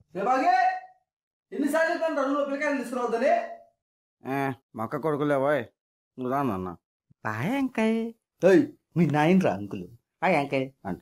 రేపాగే ఎన్నిసార్లు చెప్పాను రెండు పిల్లకాయలు తీసుకురావద్దని ఏ మక్క కొడుకులే పోయ్ నువ్వు రా నాన్న బాయ్ అంకల్ ఏయ్ మీ నాయన రా అంకుల్ బాయ్ అంకల్ అంటే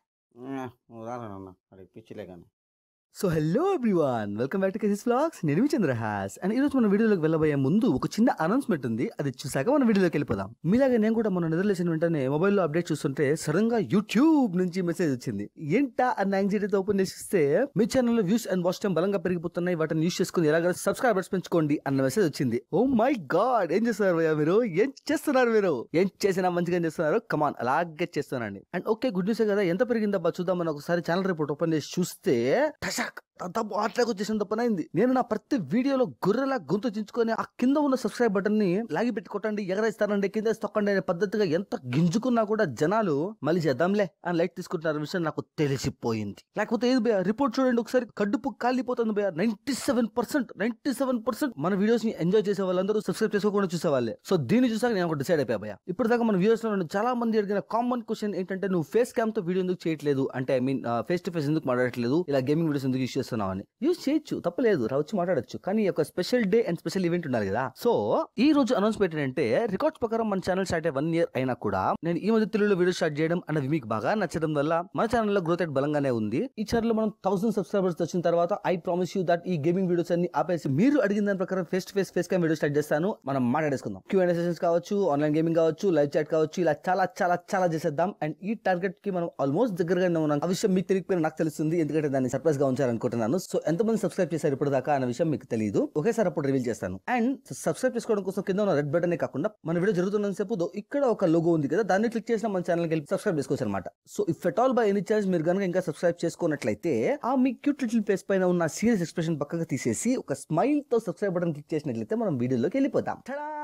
ఏ, నువ్వు రా నాన్న అది పిచ్చిలే కానీ so hello everyone welcome back to KC's vlogs నేను మీ చంద్రహాస్ అండ్ ఈ రోజు మన వీడియోలోకి వెళ్ళబోయే ముందు ఒక చిన్న అనౌన్స్మెంట్ ఉంది అది చూసాక మన వీడియోలోకి వెళ్ళిపోదాం మీలాగే నేను కూడా మన నిద్రలేసిన వెంటనే మొబైల్లో అప్డేట్ చూస్తుంటే సడన్ గా యూట్యూబ్ నుంచి మెసేజ్ వచ్చింది ఏంటా అన్న యాంగ్జైటీతో ఓపెన్ చేసి చూస్తే మీ ఛానల్లో వ్యూస్ అండ్ వాచ్ టైం బలంగా పెరిగిపోతున్నాయి వాటిని యూస్ చేసుకుని ఎలాగైనా సబ్స్క్రైబర్స్ పెంచుకోండి అన్న మెసేజ్ వచ్చింది ఓ మై గాడ్ ఏం చేస్తున్నారు భయ్యా మీరు ఏం చేస్తున్నారు మీరు ఏం చేసినా మంచిగా చేస్తున్నారు కమాన్ అలాగే చేస్తున్నానండి అండ్ ఓకే గుడ్ న్యూస్ కదా ఎంత పెరిగిందబ్బా చూద్దామని ఒకసారి ఛానల్ రిపోర్ట్ ఓపెన్ చేసి చూస్తే టషాక్ దాదాపు అట్లాగే వచ్చేసిన తప్పనైంది నేను నా ప్రతి వీడియోలో గొర్రెలా గొంతు చించుకొని ఆ కింద ఉన్న సబ్స్క్రైబ్ బటన్ ని లాగి పెట్టి కొట్టండి ఎగరేస్తానండి కింద వేసి తొక్కండి అనే పద్ధతిగా ఎంత గింజుకున్నా కూడా జనాలు మళ్ళీ చేద్దాంలే అని లైట్ తీసుకుంటున్నారు విషయం నాకు తెలిసిపోయింది లేకపోతే ఏది భయ రిపోర్ట్ చూడండి ఒకసారి కడుపు కాలిపోతుంది భయ ninety seven percent ninety seven percent మన వీడియోస్ ని ఎంజాయ్ చేసే వాళ్ళందరూ సబ్స్క్రైబ్ చేసుకోకుండా చూసేవాళ్ళే సో దీన్ని చూసాక నేను ఒక డిసైడ్ అయిపోయా భయ ఇప్పుడు దాకా మన వ్యూస్ లో నుండి చాలా మంది అడిగిన కామన్ క్వశ్చన్ ఏంటంటే నువ్వు ఫేస్ క్యామ్ తో వీడియో ఎందుకు చేయట్లేదు అంటే I mean face to face ఎందుకు మాట్లాడట్లేదు ఇలా గేమింగ్ వీడియోస్ ఎందుకు యూస్ చేస్తున్నావు అని యూస్ చేయొచ్చు తప్పలేదు రావచ్చు మాట్లాడొచ్చు కానీ ఒక special day and special event ఉండాలి కదా సో ఈ రోజు అనౌన్స్మెంట్ ఏంటంటే రికార్డ్స్ ప్రకారం మన ఛానల్ స్టార్ట్ అయ్యి వన్ ఇయర్ అయినా కూడా నేను ఈ మధ్య తెలుగులో వీడియో స్టార్ట్ చేయడం అన్నది మీకు బాగా నచ్చడం వల్ల మన ఛానల్ లో గ్రోత్ రేట్ బలంగానే ఉంది ఈ ఛానల్ లో మనం థౌసండ్ సబ్స్క్రైబర్స్ వచ్చిన తర్వాత ఐ ప్రామిస్ యూ దట్ ఈ గేమింగ్ వీడియోస్ అన్ని ఆపేసి మీరు అడిగిన దాని ప్రకారం face to face face cam video start చేస్తాను మనం మాట్లాడేసుకుందాం క్యూ అండ్ సెషన్స్ కావచ్చు ఆన్లైన్ గేమింగ్ కావచ్చు లైవ్ చాట్ కావచ్చు ఇలా చాలా చాలా చాలా చేసేద్దాం అండ్ ఈ టార్గెట్ కి మనం ఆల్మోస్ట్ దగ్గరగానే ఉన్నాం ఆ విషయం మీకు తెలియకపోయినా నాకు తెలుస్తుంది ఎందుకంటే దాన్ని సర్ప్రైజ్ గా ఉంచాలనుకుంటున్నాను సో ఎంతమంది సబ్స్క్రైబ్ చేశారు ఇప్పుడు దాకా అన్న విషయం మీకు తెలియదు ఒకేసారి అప్పుడు రివీల్ చేస్తాను అండ్ సబ్స్క్రైబ్ చేసుకోవడం కోసం కింద ఉన్న రెడ్ బటన్ కాకుండా మన వీడియో జరుగుతున్నంత సేపు దో ఇక్కడ ఒక లోగో ఉంది కదా దాన్ని క్లిక్ చేసిన మన ఛానల్ వెళ్ళి సబ్స్క్రైబ్ చేసుకోవచ్చు అనమాట so if at all by any chance మీరు కనుక ఇంకా సబ్స్క్రైబ్ చేసుకున్నట్లయితే ఆ మీ క్యూట్ లిటిల్ ఫేస్ పైన ఉన్న సీరియస్ ఎక్స్ప్రెషన్ పక్కకు తీసేసి ఒక స్మైల్ తో సబ్స్క్రైబ్ బటన్ క్లిక్ చేసినట్లయితే మనం వీడియోలోకి వెళ్ళిపోతాం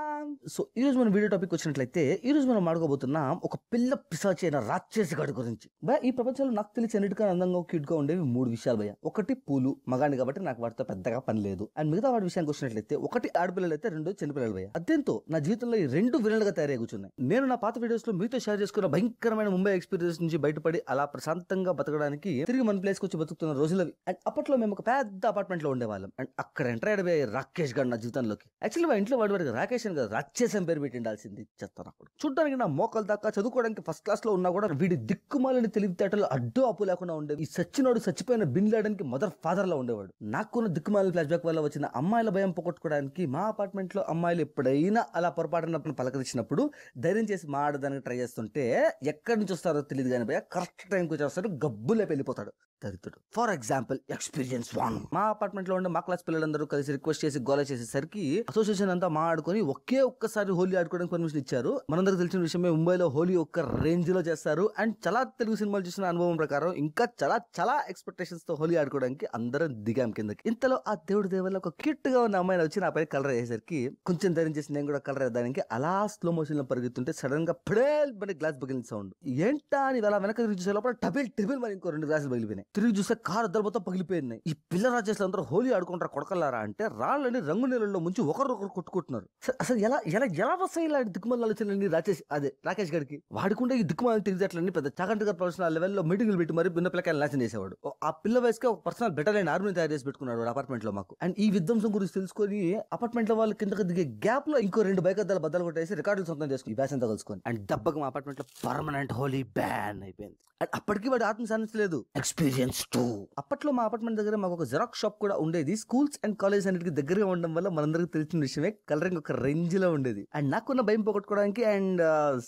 సో ఈ రోజు మన వీడియో టాపిక్ వచ్చినట్లయితే ఈ రోజు మనం మాడుకోబోతున్నాం ఒక పిల్ల పిశాచి అయిన రాక్షసి గడి గురించి భయ ఈ ప్రపంచంలో నాకు తెలిసి అన్నిటికన్నా అందంగా క్యూట్ గా ఉండేవి మూడు విషయాలు భయ ఒకటి పూలు మగాని కాబట్టి నాకు వాటితో పెద్దగా పని లేదు అండ్ మిగతా వాటి విషయానికి వచ్చినట్లయితే ఒకటి ఆడపిల్లలు అయితే రెండు చిన్నపిల్లలు భయ అదేంతో నా జీవితంలో ఈ రెండు విలన్లుగా తయారై కూర్చున్నాయి నేను నా పాత వీడియోస్ లో మీతో షేర్ చేసుకున్న భయంకరమైన ముంబై ఎక్స్పీరియన్స్ నుంచి బయటపడి అలా ప్రశాంతంగా బతకడానికి తిరిగి మన ప్లేస్ కి వచ్చి బతుకుతున్న రోజులవి అండ్ అప్పట్లో మేము ఒక పెద్ద అపార్ట్మెంట్ లో ఉండేవాళ్ళం అండ్ అక్కడ ఎంటర్ అయ్యే రాకేష్ గారు నా జీవితంలోకి యాక్చువల్లీ మా ఇంట్లో వాడి వాడికి రాకేష్ అని కదా రాక్షసం పేరు పెట్టి ఉండాల్సింది చెత్తాను అప్పుడు చూడడానికి నా మోకల దాకా చదువుకోవడానికి ఫస్ట్ క్లాస్ లో ఉన్నా కూడా వీడి దిక్కుమాలని తెలివితేటలు అడ్డు అప్పు లేకుండా ఉండేవి ఈ సచ్చినోడు చచ్చిపోయిన బిన్ లేడానికి మదర్ ఫాదర్ లో ఉండేవాడు నాకున్న దిక్కుమాలిన ఫ్లాష్ బ్యాక్ వల్ల వచ్చిన అమ్మాయిల భయం పోగొట్టుకోవడానికి మా అపార్ట్మెంట్ లో అమ్మాయిలు ఎప్పుడైనా అలా పొరపాటున పలకరించినప్పుడు ధైర్యం చేసి మాడడానికి ట్రై చేస్తుంటే ఎక్కడి నుంచి వస్తారో తెలియదు కానీ భయ కరెక్ట్ టైంకి వచ్చేస్తాడు గబ్బులే వెళ్ళిపోతాడు దరిద్రుడు ఫర్ ఎగ్జాంపుల్ ఎక్స్పీరియన్స్ వన్ మా అపార్ట్మెంట్ లో ఉండే మా క్లాస్ పిల్లలందరూ కలిసి రిక్వెస్ట్ చేసి గోల చేసేసరికి అసోసియేషన్ అంతా మాట్లాడుకొని ఒకే ఒక్కసారి హోలీ ఆడుకోవడానికి పర్మిషన్ ఇచ్చారు మనందరికి తెలిసిన విషయమే ముంబైలో హోలీ ఒక్క రేంజ్ లో చేస్తారు అండ్ చాలా తెలుగు సినిమాలు చూసిన అనుభవం ప్రకారం ఇంకా చాలా చాలా ఎక్స్పెక్టేషన్స్ తో హోలీ ఆడుకోవడానికి అందరం దిగాం కిందకి ఇంతలో ఆ దేవుడి దేవల్ల ఒక క్యూట్ గా ఉన్న అమ్మాయిని వచ్చి నాపై కలర్ వేసేసరికి కొంచెం ధైర్యం చేసి నేను కూడా కలర్ వేయడానికి అలా స్లో మోషన్ లో పరిగెత్తుంటే సడన్ గా పడేల్ పడి గ్లాస్ పగిలిన సౌండ్ ఏంటా అని అలా వెనక తిరిగి చూసే లోపల టబిల్ టబిల్ మరి ఇంకో రెండు గ్లాసులు పగిలిపోయినాయి తిరిగి చూస్తే కారు అద్దరు మొత్తం పగిలిపోయినాయి ఈ పిల్ల రాజేసులు అందరూ హోలీ ఆడుకుంటారు కొడకల్లారా అంటే రాళ్ళని రంగు నీళ్ళలో ముంచి ఒకరినొకరు కొట్టుకుంటున్నారు అసలు- అసలు ఎలా ఎలా ఎలా వస్తాయి ఇలాంటి దిక్కుమాల ఆలోచనలన్నీ రాకేష్ అదే రాకేష్ గారికి వాడుకుంటే ఈ దిక్కుమాల తెలివితేటలన్నీ పెద్ద చాకంటి గారు ప్రొఫెషనల్ లెవెల్లో మీటింగ్లు పెట్టి మరి బిన్న పిల్లకాయలు నాశనం చేసేవాడు ఓ ఆ పిల్ల వయసుకి ఒక పర్సనల్ బెటర్ అయిన ఆర్మీని తయారు చేసి పెట్టుకున్నాడు అపార్ట్మెంట్ లో మాకు అండ్ ఈ విధ్వంసం గురించి తెలుసుకొని అపార్ట్మెంట్ లో వాళ్ళు కిందకి దిగే గ్యాప్ లో ఇంకో రెండు బైక్ అద్దాలు బద్దలు కొట్టేసి రికార్డులు సొంతం చేసుకుని ఈ బ్యాస్ అంతా కలుసుకొని అండ్ దెబ్బకి మా అపార్ట్మెంట్ లో పర్మనెంట్ హోలీ బ్యాన్ అయిపోయింది అండ్ అప్పటికి వాడు ఆత్మ సాధించలేదు ఎక్స్పీరియన్స్ టూ అప్పట్లో మా అపార్ట్మెంట్ దగ్గర మాకు ఒక జెరాక్స్ షాప్ కూడా ఉండేది స్కూల్స్ అండ్ కాలేజ్ అన్నిటికి దగ్గరగా ఉండడం వల్ల మనందరికి తెలిసిన విషయమే కలరింగ్ ఒక రేంజ్ లో ఉండేది అండ్ నాకున్న భయం పోగొట్టుకోవడానికి అండ్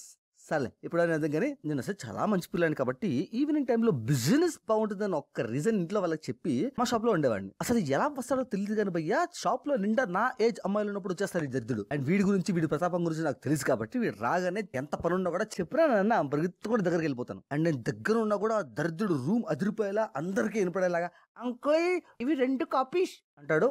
సరే ఇప్పుడు అని అర్థం కానీ నేను అసలు చాలా మంచి పిల్లని కాబట్టి ఈవినింగ్ టైంలో బిజినెస్ బాగుంటుందని ఒక్క రీజన్ ఇంట్లో వాళ్ళకి చెప్పి మా షాప్ లో ఉండేవాడిని అసలు ఎలా వస్తాడో తెలియదు కానీ భయ్యా షాప్ లో నిండా నా ఏజ్ అమ్మాయిలు ఉన్నప్పుడు వచ్చేస్తారు ఈ దరిద్రుడు అండ్ వీడి గురించి వీడి ప్రతాపం గురించి నాకు తెలుసు కాబట్టి వీడు రాగానే ఎంత పని ఉన్నా కూడా చెప్పినా అన్న పరిగెత్తు కూడా దగ్గరికి వెళ్ళిపోతాను అండ్ నేను దగ్గర ఉన్నా కూడా ఆ దరిద్రుడు రూమ్ అదిరిపోయేలా అందరికీ వినపడేలాగా అంకోయ్ ఇవి రెండు కాపీస్ అంటాడు హాయ్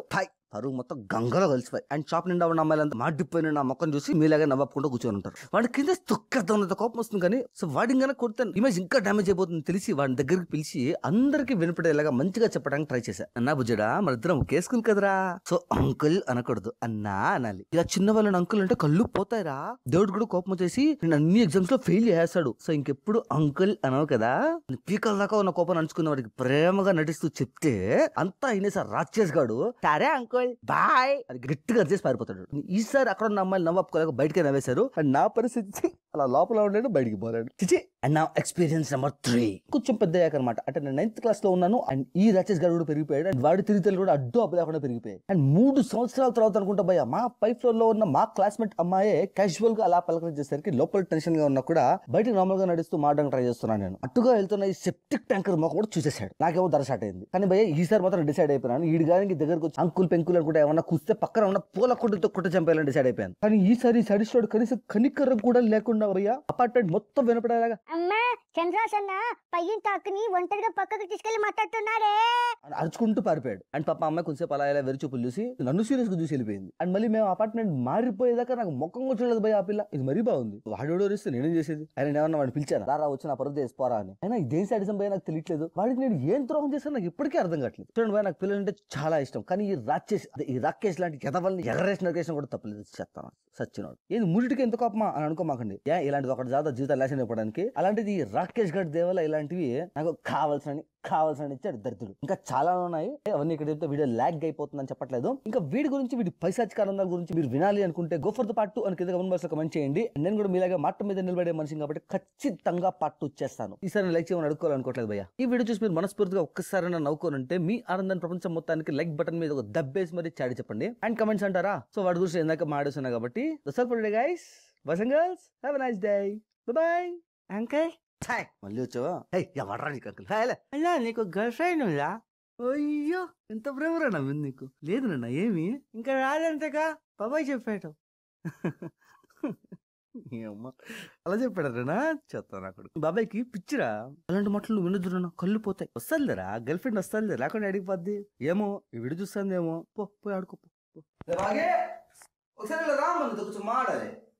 పరువు మొత్తం గంగలో కలిసిపోయి అండ్ షాప్ నిండా ఉన్న అమ్మాయిలంతా మాడిపోయిన నా మొక్కను చూసి మీలాగా నవ్వకుండా కూర్చొని ఉంటారు వాడి కింద తొక్కర్థం కోపం వస్తుంది కానీ సో వాడి ఇంకా కొడితే ఇమేజ్ ఇంకా డ్యామేజ్ అయిపోతుంది తెలిసి వాడి దగ్గరికి పిలిచి అందరికి వినపడేలాగా మంచిగా చెప్పడానికి ట్రై చేశా అన్నా బుజ్జడా మన ఇద్దరం ఒకే స్కూల్ కదరా సో అంకుల్ అనకూడదు అన్నా అనాలి ఇలా చిన్న వాళ్ళని అంకుల్ అంటే కళ్ళు పోతాయిరా దేవుడు కూడా కోపం వచ్చేసి నేను అన్ని ఎగ్జామ్స్ లో ఫెయిల్ చేస్తాడు సో ఇంకెప్పుడు అంకుల్ అనవు కదా పీకల దాకా ఉన్న కోపం నడుచుకున్న వాడికి ప్రేమగా నటిస్తూ చెప్తే అంతా అయినా సార్ రాక్షస్ గాడు సరే అంకుల్ బాయ్ అని గట్టిగా చేసి పారిపోతాడు ఈసారి అక్కడ ఉన్న అమ్మాయిలు నవ్వుకోలేక బయటకే నవ్వేశారు అండ్ నా పరిస్థితి అలా లోపల ఉండేది బయటికి పోరాడు చిచి అండ్ నా ఎక్స్పీరియన్స్ నెంబర్ త్రీ కొంచెం పెద్ద అయ్యాక అనమాట అంటే నేను నైన్త్ క్లాస్ లో ఉన్నాను అండ్ ఈ రాక్షస్ గారు కూడా పెరిగిపోయాడు అండ్ వాడి తిరిగితలు కూడా అడ్డు అప్పు లేకుండా పెరిగిపోయాయి అండ్ మూడు సంవత్సరాల తర్వాత అనుకుంటా భయ్య మా పై ఫ్లోర్ లో ఉన్న మా క్లాస్మేట్ అమ్మాయే క్యాజువల్ గా అలా పలకరించేసరికి లోపల టెన్షన్ గా ఉన్నా కూడా బయట నార్మల్ గా నడుస్తూ మాడడానికి ట్రై చేస్తున్నాను నేను అట్టుగా వెళ్తున్న ఈ సెప్టిక్ ట్యాంకర్ మొక్క కూడా చూసేశాడు నాకేమో ధర స్టార్ట్ అయింది కానీ భయ్య ఈసారి మాత్రం డిసైడ్ అయిపోయాను ఈ గానికి దగ్గరకు వచ్చి అంకుల్ పెంకులు అనుకుంటే ఏమన్నా కూస్తే పక్కన ఉన్న పూల కొట్టుతో కొట్టు చంపేయాలని డిసైడ్ అయిపోయాను కానీ ఈసారి సడిస్టోడు కనీసం కనికరం కూడా లేకుండా భయ్య అపార్ట్మెంట్ మొత్తం వినపడేలాగా అమ్మా చంద్రాస్ అన్న పయ్యం తాకుని ఒంటరిగా పక్కకు తీసుకెళ్లి మాట్లాడుతున్నారే అని అరుచుకుంటూ పారిపోయాడు అండ్ పాప అమ్మాయి కొంచెంసేపు అలా ఇలా వెరిచూపులు చూసి నన్ను సీరియస్ గా చూసి వెళ్ళిపోయింది అండ్ మళ్ళీ మేము అపార్ట్మెంట్ మారిపోయేదాకా నాకు ముఖం కూడా చూడలేదు భయ ఆ పిల్ల ఇది మరీ బాగుంది వాడు ఇస్తే నేనేం చేసేది ఆయన ఏమన్నా వాడిని పిలిచాను రా వచ్చి నా పరుగు చేసుకోరా అని అయినా ఇదేం సాడిజం భయ నాకు తెలియట్లేదు వాడికి నేను ఏం ద్రోహం చేశాను నాకు ఇప్పటికీ అర్థం కావట్లేదు చూడండి భయ నాకు పిల్లలు అంటే చాలా ఇష్టం కానీ ఈ రాకేష్ అదే ఈ రాకేష్ లాంటి ఎదవల్ని ఎగరేసిన నరికేసిన కూడా తప్పలేదు చెప్తాను సచ్చినాడు ఏంది ముడిటికి ఎంత కోపమా అని అనుకోమాకండి ఏ ఇలాంటిది ఒకటి జాత జీవితం లేసిన ఇవ్వడానికి అలాంటిది ఈ రాకేష్ గడ్ దేవల ఇలాంటివి నాకు కావాల్సిన కావాల్సిన ఇచ్చాడు దరిద్రుడు ఇంకా చాలా ఉన్నాయి అవన్నీ ఇక్కడ చెప్తే వీడియో ల్యాగ్ అయిపోతుందని చెప్పట్లేదు ఇంకా వీడి గురించి వీడి పైశాచిక ఆనందాల గురించి మీరు వినాలి అనుకుంటే go for the part two అని కింద కమెంట్ బాక్స్ లో కమెంట్ చేయండి నేను కూడా మీలాగా మాట మీద నిలబడే మనిషిని కాబట్టి ఖచ్చితంగా పార్ట్ టూ చేస్తాను ఈసారి లైక్ చేయమని అడుకోవాలనుకోవట్లేదు భయ్య ఈ వీడియో చూసి మీరు మనస్ఫూర్తిగా ఒక్కసారి నవ్వుకోనంటే మీ ఆనందాన్ని ప్రపంచం మొత్తానికి లైక్ బటన్ మీద ఒక దబ్బేసి మరి చాడి చెప్పండి అండ్ కమెంట్స్ అంటారా సో వాడి గురించి ఇందాక మాడేస్తున్నా కాబట్టి దసల్ గైస్ బస్ and girls have nice day bye uncle hi మళ్ళీ వచ్చావా హే ఎవడరా నీకు అంకుల్ హాయ్ అయ్యా నీకు గర్ల్ ఫ్రెండ్ ఉందా అయ్యో ఎంత ప్రేమరా నమ్మింది నీకు లేదు నాన్న ఏమి ఇంకా రాదంతగా బాబాయ్ చెప్పాడు ఏమ్మా అలా చెప్పాడరా చెత్త నాకు బాబాయ్కి పిచ్చిరా అలాంటి మాటలు నువ్వు వినొద్దు నాన్న కళ్ళు పోతాయి వస్తుందిరా గర్ల్ ఫ్రెండ్ వస్తుంది లేకుండా అడిగిపోద్ది ఏమో ఈ విడి చూస్తుందేమో పో పోయి ఆడుకో పో. అలాగే ఒకసారి ఇలా రా మన కొంచెం మాడాలి